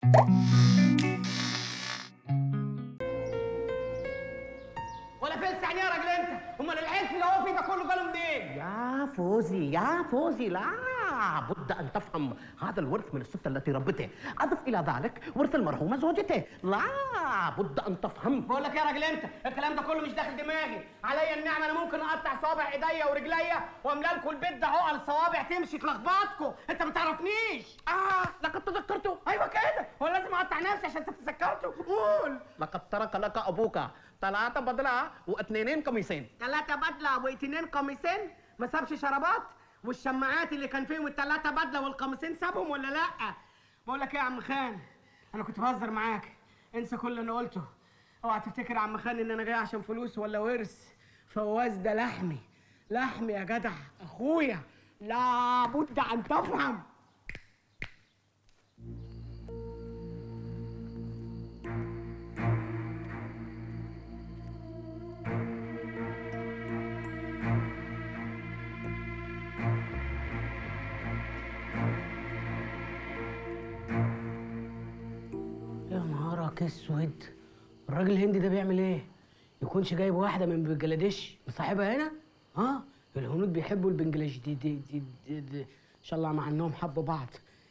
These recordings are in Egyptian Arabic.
ولا فلس يعني يا راجل انت امال العلف اللي هو فيه ده كله جاله منين يا فوزي يا فوزي لا بد أن تفهم هذا الورث من الست التي ربته أضف إلى ذلك ورث المرحومة زوجته لا بد أن تفهم بقول لك يا راجل انت الكلام ده كله مش داخل دماغي عليا النعمه انا ممكن اقطع صوابع ايديا ورجليا واملى لكم البيت ده عقل صوابع تمشي تلخبطكم انت ما تعرفنيش آه لقد تذكرت ايوه كده هو لازم اقطع نفسي عشان تتذكرته قول لقد ترك لك أبوك ثلاثة بدلة واثنين قميصين ثلاثة بدلة واثنين قميصين ما سابش شرابات والشماعات اللي كان فيهم الثلاثة بدلة والقميصين سابهم ولا لأ؟ بقول لك ايه يا عم خان؟ أنا كنت بهزر معاك انسى كل اللي أنا قلته اوعى تفتكر يا عم خان إن أنا جاي عشان فلوس ولا ورث فواز ده لحمي لحمي يا جدع أخويا لابد أن تفهم يا نهارك اسود الراجل الهندي ده بيعمل ايه؟ يكونش جايب واحدة من بنجلاديش مصاحبها هنا؟ ها؟ الهنود بيحبوا البنجلاديش دي دي, دي, دي, دي ان شاء الله مع انهم حبوا بعض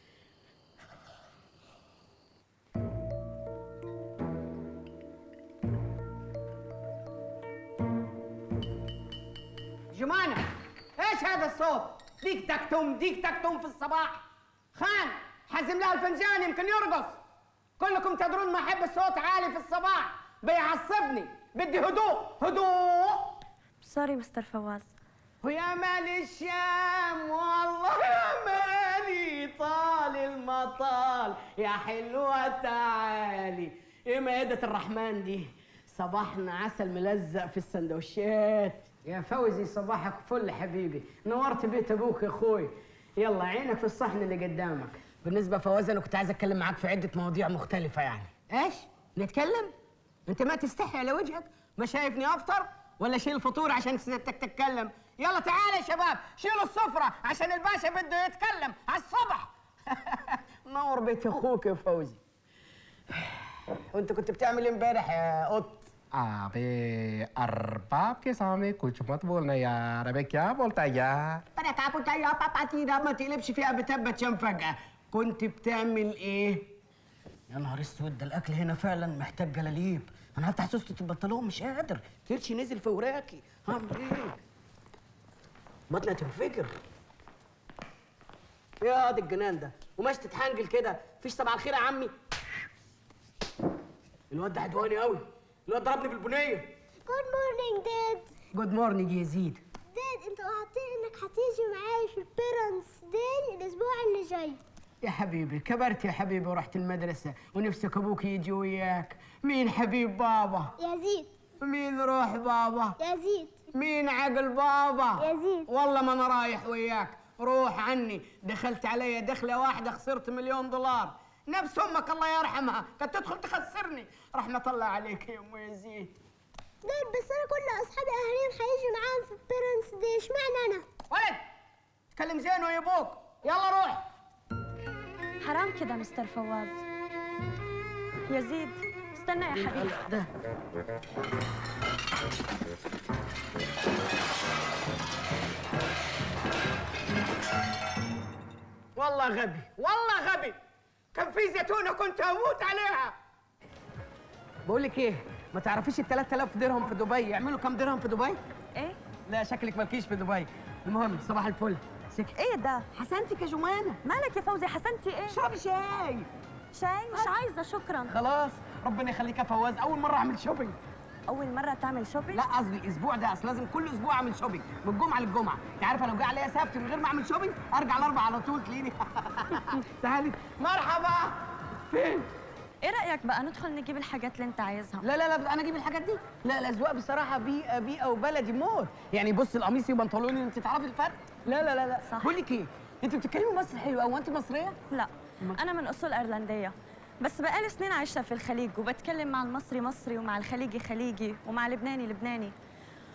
جمانة ايش هذا الصوت؟ ديك تكتم ديك تكتم في الصباح خان حزم لها الفنجان يمكن يرقص كلكم تدرون ما احب الصوت عالي في الصباح بيعصبني بدي هدوء هدوء سوري مستر فواز ويا مال الشام والله يا مالي طال المطال يا حلوة تعالي ايه مائدة الرحمن دي صباحنا عسل ملزق في السندوتشات يا فوزي صباحك فل حبيبي نورت بيت ابوك يا اخوي يلا عينك في الصحن اللي قدامك بالنسبة فواز انا كنت عايز اتكلم معاك في عدة مواضيع مختلفة يعني ايش؟ نتكلم؟ انت ما تستحي على وجهك؟ ما شايفني افطر؟ ولا شيل الفطور عشان سيادتك تتكلم؟ يلا تعالى يا شباب شيلوا السفرة عشان الباشا بده يتكلم على الصبح نور بيت اخوك يا فوزي وانت كنت بتعمل ايه امبارح يا قط؟ अबे अरबाब के सामने कुछ मत बोलना यार अबे क्या बोलता है यार انا كابوتا يا بابا تيدا ما تقلبش فيها بتبت شم فجأة كنت بتعمل ايه؟ يا نهار اسود ده الاكل هنا فعلا محتاج جلاليب انا هفتح سوسته البنطلون مش قادر كرشي نزل في وراكي هعمل ايه؟ بطني هتنفجر يا دي الجنان ده وماشي تتحنجل كده مفيش صباح الخير يا عمي الواد ده عدواني قوي الواد ضربني بالبنيه جود مورنينج داد جود مورنينج يا زيد داد انت وعدتني انك هتيجي معايا في البيرنتس داي الاسبوع اللي جاي يا حبيبي كبرت يا حبيبي ورحت المدرسة ونفسك أبوك يجي وياك مين حبيب بابا يزيد مين روح بابا يزيد مين عقل بابا يزيد والله ما أنا رايح وياك روح عني دخلت علي دخلة واحدة خسرت مليون دولار نفس أمك الله يرحمها كانت تدخل تخسرني رحمة الله عليك يا أم يزيد داد بس انا كل اصحابي اهاليهم هيجوا معاهم في البيرنتس داي اشمعنى انا ولد تكلم زين ويا أبوك يلا روح حرام كده مستر فواز يزيد استنى يا حبيبي ده والله غبي والله غبي كان في زيتونه كنت هموت عليها بقول لك ايه ما تعرفيش ال 3000 درهم في دبي يعملوا كام درهم في دبي ايه لا شكلك مالكيش في دبي المهم صباح الفل سك ايه ده حسنتك يا جمانه مالك يا فوزي حسنتي ايه اشربي شاي شاي مش عايزه شكرا خلاص ربنا يخليك يا فواز اول مره اعمل شوبينج اول مره تعمل شوبينج لا قصدي الاسبوع ده اصل لازم كل اسبوع اعمل شوبينج من الجمعه للجمعه انت عارفه لو جه عليا سبت من غير ما اعمل شوبينج ارجع الاربع على طول تلاقيني تعالي مرحبا فين ايه رايك بقى ندخل نجيب الحاجات اللي انت عايزها لا لا لا انا اجيب الحاجات دي لا الاذواق بصراحه بيئه بيئه وبلدي موت يعني بص القميصي وبنطلوني انت تعرفي الفرق لا لا لا لا صح. بقول لك ايه انت بتتكلمي مصري حلو قوي انت مصريه لا انا من اصول ايرلنديه بس بقالي سنين عايشه في الخليج وبتكلم مع المصري مصري ومع الخليجي خليجي ومع اللبناني لبناني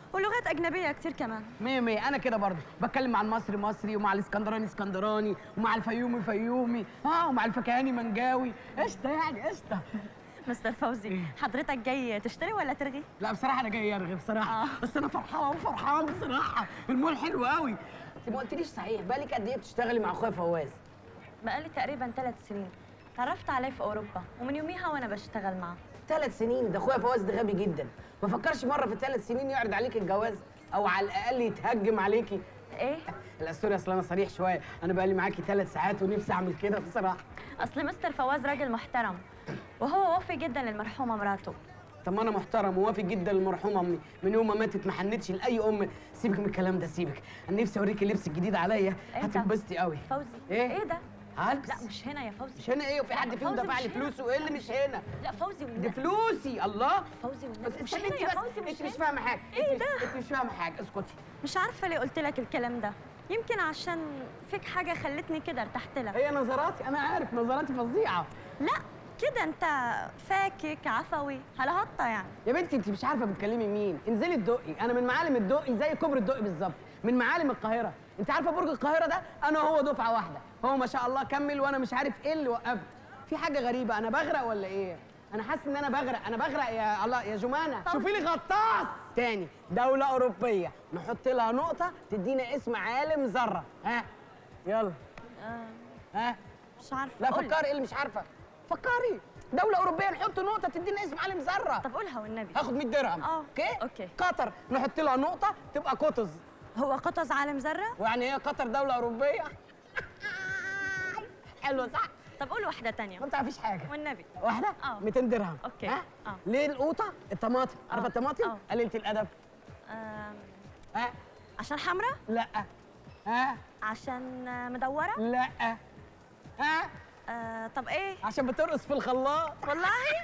ولغات اجنبيه كتير كمان مية مية انا كده برضه بتكلم مع المصري مصري ومع الاسكندراني اسكندراني ومع الفيومي فيومي اه ومع الفكهاني منجاوي قشطه يعني قشطه مستر فوزي حضرتك جاي تشتري ولا ترغي لا بصراحه انا جاي ارغي بصراحه آه. بس انا فرحان فرحان بصراحه المول حلو قوي انت ما قلتليش صحيح بالك قد ايه بتشتغلي مع اخويا فواز بقالي تقريبا ثلاث سنين تعرفت عليه في اوروبا ومن يوميها وانا بشتغل معه ثلاث سنين ده اخويا فواز ده غبي جدا ما فكرش مره في الثلاث سنين يعرض عليك الجواز او على الاقل يتهجم عليكي ايه لا سوري اصل انا صريح شويه انا بقالي معاكي ثلاث ساعات ونفسي اعمل كده بصراحه اصل مستر فواز راجل محترم وهو وفي جدا للمرحومه مراته طب ما انا محترم ووافي جدا للمرحومه امي من يوم ما ماتت ما حنتش لاي ام سيبك من الكلام ده سيبك انا نفسي اوريكي اللبس الجديد عليا إيه ده؟ هتنبسطي قوي فوزي إيه؟ ايه ده هلبس لا مش هنا يا فوزي مش هنا ايه وفي حد فيهم فوزي دفع مش لي هنا. فلوسه ايه اللي مش هنا لا فوزي دي والنبي فلوسي الله فوزي بس والنبي مش استني هنا انت يا بس فوزي انت مش مش هنا فاهمه حاجه إيه انت- ده؟ انت مش فاهمه حاجه اسكتي مش عارفه ليه قلت لك الكلام ده يمكن عشان فيك حاجه خلتني كده ارتحت لك هي نظراتي انا عارف نظراتي فظيعه لا كده انت فاكك عفوي هلهطه يعني يا بنتي انت مش عارفه بتكلمي مين انزلي الدقي انا من معالم الدقي زي كوبري الدقي بالظبط من معالم القاهره انت عارفه برج القاهره ده انا وهو دفعه واحده هو ما شاء الله كمل وانا مش عارف ايه اللي وقفه في حاجه غريبه انا بغرق ولا ايه انا حاسس ان انا بغرق انا بغرق يا الله يا جمانه شوفي لي غطاس تاني دوله اوروبيه نحط لها نقطه تدينا اسم عالم ذره ها يلا ها مش عارفه لا قول. فكري ايه اللي مش عارفه فكري دوله اوروبيه نحط نقطه تدينا اسم عالم ذره طب قولها والنبي هاخد 100 درهم آه، اوكي أوكي. قطر نحط لها نقطه تبقى قطز هو قطز عالم ذره ويعني هي قطر دوله اوروبيه حلو صح طب قول واحده تانية ما بتعرفيش حاجه والنبي واحده آه. 200 درهم أوكي. ها آه. ليه القوطه الطماطم عارفه آه. الطماطم آه. قليله الادب آم، ها عشان حمرا لا ها عشان آه، مدوره لا ها آه طب ايه عشان بترقص في الخلاط والله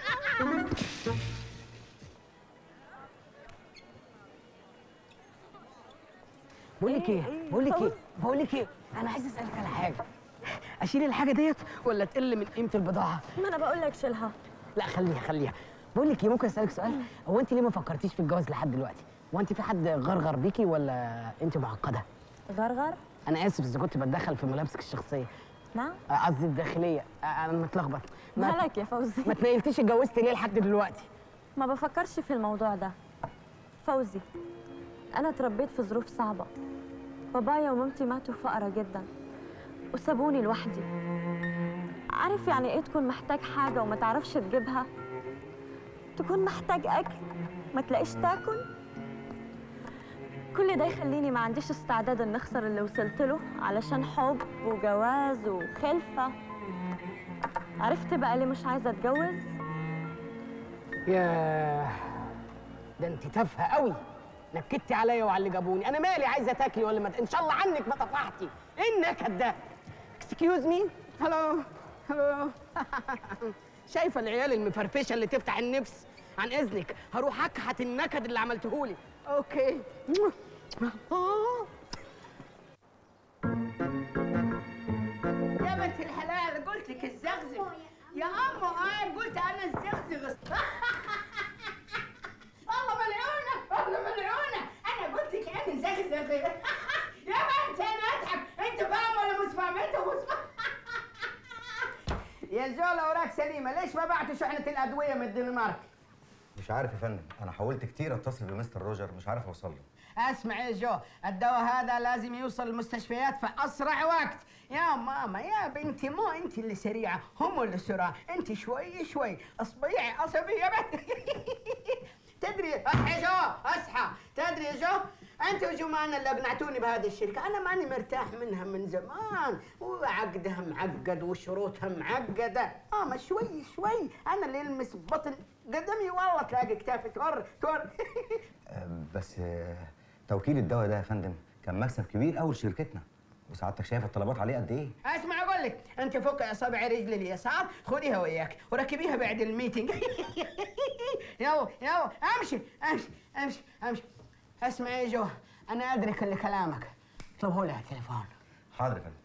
بقول لك ايه إيه؟ بقول لك ايه فوز. بقول لك ايه انا عايز اسالك على حاجه اشيل الحاجه ديت ولا تقل من قيمه البضاعه ما انا بقول لك شيلها لا خليها خليها بقول لك ايه ممكن اسالك سؤال هو انت ليه ما فكرتيش في الجواز لحد دلوقتي هو انت في حد غرغر بيكي ولا انت معقده غرغر انا اسف اذا كنت بتدخل في ملابسك الشخصيه نعم آه، قصدي الداخليه آه، انا متلخبط ما, مالك يا فوزي ما تنيلتيش اتجوزت ليه لحد دلوقتي ما بفكرش في الموضوع ده فوزي انا اتربيت في ظروف صعبه بابايا ومامتي ماتوا فقرا جدا وسابوني لوحدي عارف يعني ايه تكون محتاج حاجه وما تعرفش تجيبها تكون محتاج اكل ما تلاقيش تاكل كل ده يخليني ما عنديش استعداد ان اخسر اللي وصلت له علشان حب وجواز وخلفه عرفت بقى ليه مش عايزه اتجوز ياه ده انت تافهه قوي نكدتي عليا وعلى اللي جابوني انا مالي عايزه تاكلي ولا ما ت- ان شاء الله عنك ما طفحتي ايه النكد ده اكسكيوز مي هلو هلو شايفه العيال المفرفشه اللي تفتح النفس عن اذنك هروح اكحت النكد اللي عملتهولي اوكي آه. يا بنت الحلال قلت لك الزغزغ يا امه اي قلت انا الزغزغ والله ملعونه والله ملعونه انا قلت لك انا زغزغ يا بنت انا اتعب انت فاهم ولا مش فاهم انت مش فاهم يا زول اوراق سليمه ليش ما بعتوا شحنه الادويه من الدنمارك مش عارف يا فندم انا حاولت كتير اتصل بمستر روجر مش عارف اوصل له اسمع يا جو الدواء هذا لازم يوصل المستشفيات في اسرع وقت يا ماما يا بنتي مو انت اللي سريعه هم اللي سرعه انت شوي شوي اصبعي عصبي يا بنت تدري اصحى يا جو اصحى تدري يا جو انت وجمانة اللي اقنعتوني بهذه الشركه انا ماني مرتاح منها من زمان وعقدها معقد وشروطها معقده اه ما شوي شوي انا اللي يلمس بطن قدمي والله تلاقي كتافي تور تور أه، بس أه، توكيل الدواء ده يا فندم كان مكسب كبير قوي لشركتنا وسعادتك شايف الطلبات عليه قد ايه اسمع اقول لك انت فك اصابع رجل اليسار خذيها وياك وركبيها بعد الميتنج يلا يلا امشي امشي امشي امشي اسمع يا جو انا ادري كل كلامك اطلبه لي على التليفون حاضر يا فندم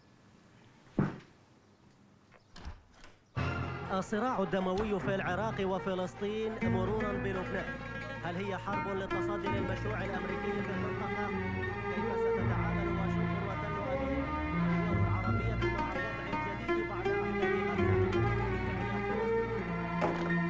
الصراع الدموي في العراق وفلسطين مرورا بلبنان هل هي حرب للتصدي للمشروع الأمريكي في المنطقة؟ كيف ستتعامل واشنطن وتل أبيب الدول العربية مع الوضع الجديد بعد أحداث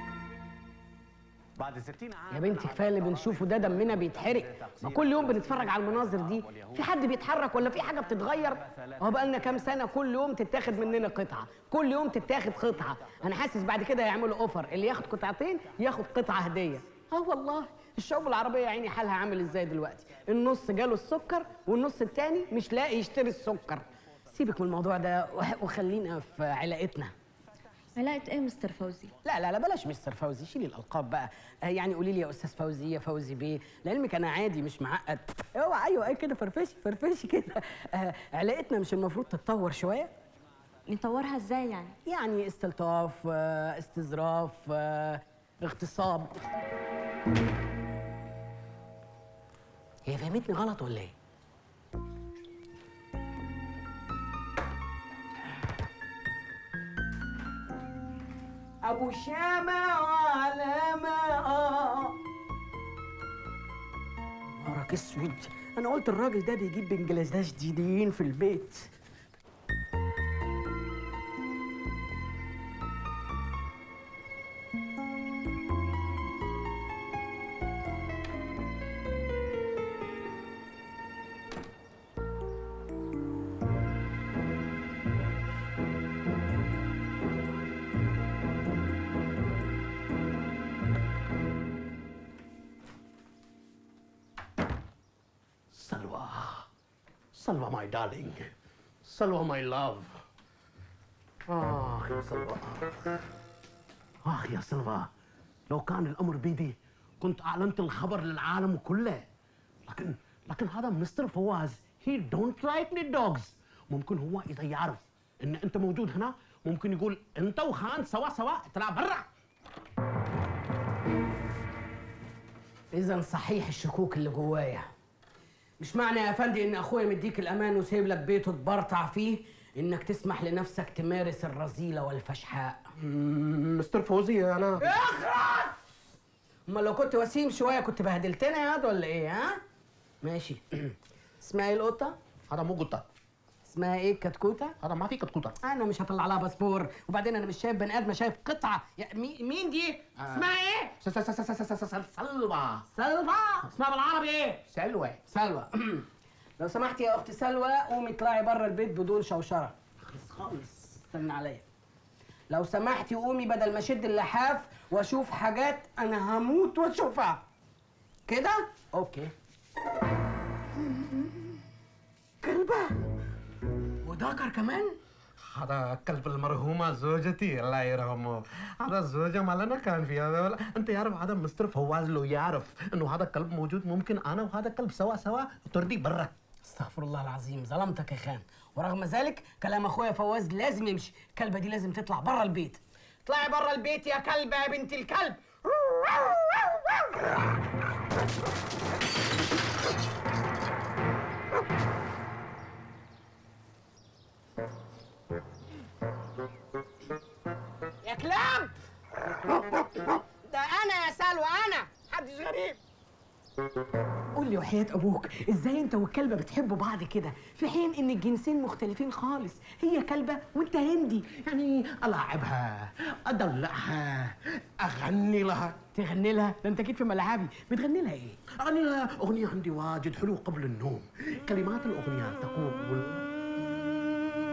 بعد 60 عام يا بنتي كفايه اللي بنشوفه ده دمنا بيتحرق ما كل يوم بنتفرج على المناظر دي في حد بيتحرك ولا في حاجه بتتغير هو بقى لنا كام سنه كل يوم تتاخد مننا قطعه كل يوم تتاخد قطعه انا حاسس بعد كده يعملوا اوفر اللي ياخد قطعتين ياخد قطعه هديه اه والله الشعوب العربيه يا عيني حالها عامل ازاي دلوقتي النص جاله السكر والنص التاني مش لاقي يشتري السكر سيبك من الموضوع ده وخ- وخلينا في علاقتنا علاقة ايه مستر فوزي؟ لا لا لا بلاش مستر فوزي شيلي الالقاب بقى آه يعني قولي لي يا استاذ فوزي يا فوزي بيه لعلمك انا عادي مش معقد اوعى ايوه اي كده فرفشي فرفشي كده آه علاقتنا مش المفروض تتطور شويه نطورها ازاي يعني؟ يعني استلطاف آه استظراف آه اغتصاب هي فهمتني غلط ولا ايه ابو شامه وعلامه اه نهارك اسود انا قلت الراجل ده بيجيب بنجلاديش جديدين في البيت سلوى سلوى ماي دارلينج سلوى ماي لاف آخ يا سلوى آخ يا سلوى لو كان الأمر بيدي كنت أعلنت الخبر للعالم كله لكن لكن هذا مستر فواز he don't like the dogs ممكن هو إذا يعرف إن أنت موجود هنا ممكن يقول أنت وخان سوا سوا اطلع برا اذا صحيح الشكوك اللي جوايا مش معنى يا افندي ان اخويا مديك الامان وسايب لك بيته تبرطع فيه انك تسمح لنفسك تمارس الرذيله والفشحاء مستر فوزي أنا امال لو كنت وسيم شويه كنت بهدلتنا يا واد ولا ايه ها ماشي اسمها ايه القطه هذا مو قطة اسمها ايه الكتكوته هذا ما في كتكوتة انا مش هطلع لها باسبور وبعدين انا مش شايف بني ادم شايف قطعه يا مي- مين دي اسمها ايه س- س- س- س- س- س- س- سلوى سلوى اسمها بالعربي ايه سلوى سلوى لو سمحتي يا اختي سلوى قومي اطلعي بره البيت بدون شوشره خلص خالص استنى عليا لو سمحتي قومي بدل ما اشد اللحاف واشوف حاجات انا هموت واشوفها كده اوكي كلبه وذكر كمان هذا كلب المرحومة زوجتي الله يرحمه هذا الزوجة مالنا كان في هذا ولا انت يعرف هذا مستر فواز لو يعرف انه هذا الكلب موجود ممكن انا وهذا الكلب سوا سوا تردي برا استغفر الله العظيم ظلمتك يا خان ورغم ذلك كلام اخويا فواز لازم يمشي الكلبه دي لازم تطلع بره البيت اطلعي بره البيت يا كلبه يا بنت الكلب يا كلاب ده انا يا سلوى انا محدش غريب قول لي وحياة أبوك إزاي أنت والكلبة بتحبوا بعض كده في حين إن الجنسين مختلفين خالص هي كلبة وأنت هندي يعني ألاعبها أدلعها أغني لها تغني لها ده أنت أكيد في ملعبي بتغني لها إيه؟ أغني لها أغنية عندي واجد حلو قبل النوم كلمات الأغنية تقول